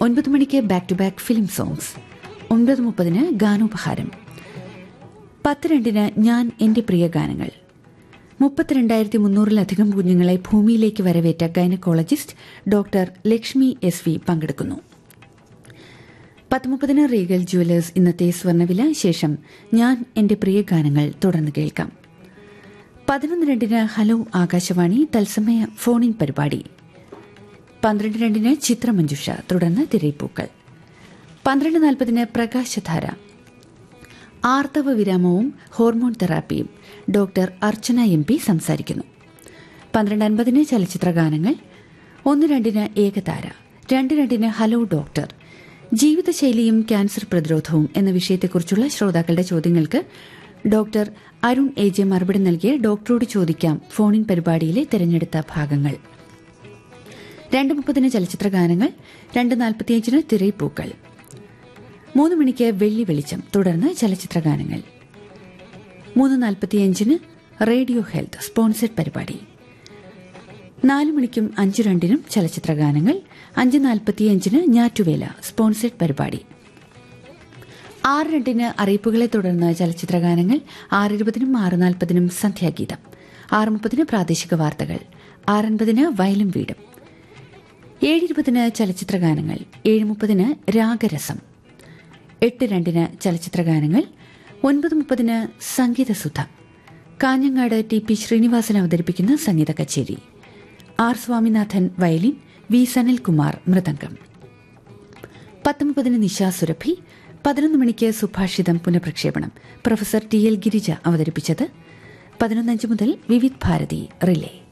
ഒൻപത് മണിക്ക് back to back film songs ഒൻപത് മുപ്പതിന് ഗാനോപഹാരം പത്ത് രണ്ടിന് ഞാൻ എന്റെ പ്രിയ ഗാനങ്ങൾ മുപ്പത്തിരണ്ടായിരത്തി മുന്നൂറിലധികം കുഞ്ഞുങ്ങളെ ഭൂമിയിലേക്ക് വരവേറ്റ gynaecologist doctor Lakshmi S V പങ്കെടുക്കുന്നു പത്ത് മുപ്പതിന് റീഗൽ ജുവലേഴ്സ് ഇന്നത്തെ സ്വർണ്ണവില ശേഷം ഞാൻ എന്റെ പ്രിയ ഗാനങ്ങൾ തുടർന്ന് കേൾക്കാം പതിനൊന്ന് രണ്ടിന് ഹലോ ആകാശവാണി തത്സമയ ഫോണിൻ പരിപാടി പന്ത്രണ്ട് രണ്ടിന് ചിത്രമഞ്ജുഷ തുടർന്ന് തിരയിപ്പൂക്കൾ പന്ത്രണ്ട് നാൽപ്പതിന് പ്രകാശധാര ആർത്തവ വിരാമവും ഹോർമോൺ തെറാപ്പിയും ഡോക്ടർ അർച്ചന എം പി സംസാരിക്കുന്നു പന്ത്രണ്ട് അൻപതിന് ചലച്ചിത്ര ഗാനങ്ങൾ ഒന്ന് രണ്ടിന് ഏകതാര രണ്ട് രണ്ടിന് ഹലോ ഡോക്ടർ ജീവിതശൈലിയും ക്യാൻസർ പ്രതിരോധവും എന്ന വിഷയത്തെക്കുറിച്ചുള്ള ശ്രോതാക്കളുടെ ചോദ്യങ്ങൾക്ക് ഡോക്ടർ അരുൺ എ ജെ മറുപടി നൽകിയ ഡോക്ടറോട് ചോദിക്കാം ഫോണിൻ പരിപാടിയിലെ തെരഞ്ഞെടുത്ത ഭാഗങ്ങൾ രണ്ട് മുപ്പതിന് ചലച്ചിത്ര ഗാനങ്ങൾ രണ്ട് നാൽപ്പത്തിയഞ്ചിന് തിരയിപ്പൂക്കൾ മൂന്ന് മണിക്ക് വെള്ളി വെളിച്ചം തുടർന്ന് ചലച്ചിത്ര ഗാനങ്ങൾ മൂന്ന് നാൽപ്പത്തിയഞ്ചിന് റേഡിയോ ഹെൽത്ത് സ്പോൺസർഡ് പരിപാടി നാല് മണിക്കും അഞ്ചു രണ്ടിനും ചലച്ചിത്ര ഗാനങ്ങൾ അഞ്ച് നാൽപ്പത്തിയഞ്ചിന് ഞാറ്റുവേല സ്പോൺസർഡ് പരിപാടി ആറ് രണ്ടിന് അറിയിപ്പുകളെ തുടർന്ന് ചലച്ചിത്ര ഗാനങ്ങൾ ആറ് ഇരുപതിനും ആറ് നാൽപ്പതിനും സന്ധ്യാഗീതം ആറ് മുപ്പതിന് പ്രാദേശിക വാർത്തകൾ ആറൻപതിന് വയലും വീടും ഏഴ് ഇരുപതിന് ചലച്ചിത്ര ഗാനങ്ങൾ ഏഴ് മുപ്പതിന് രാഗരസം എട്ട് രണ്ടിന് ചലച്ചിത്ര ഗാനങ്ങൾ ഒൻപത് മുപ്പതിന് സംഗീതസുധ കാഞ്ഞങ്ങാട് ടി പി ശ്രീനിവാസൻ അവതരിപ്പിക്കുന്ന സംഗീത കച്ചേരി R Swaminathan violin V Sanalkumar mridangam പത്ത് മുപ്പതിന് നിശാ സുരഭി പതിനൊന്ന് മണിക്ക് സുഭാഷിതം പുനഃപ്രക്ഷേപണം പ്രൊഫസർ ടി എൽ ഗിരിജ അവതരിപ്പിച്ചത് പതിനൊന്നഞ്ച് മുതൽ വിവിധ് ഭാരതി റിലേ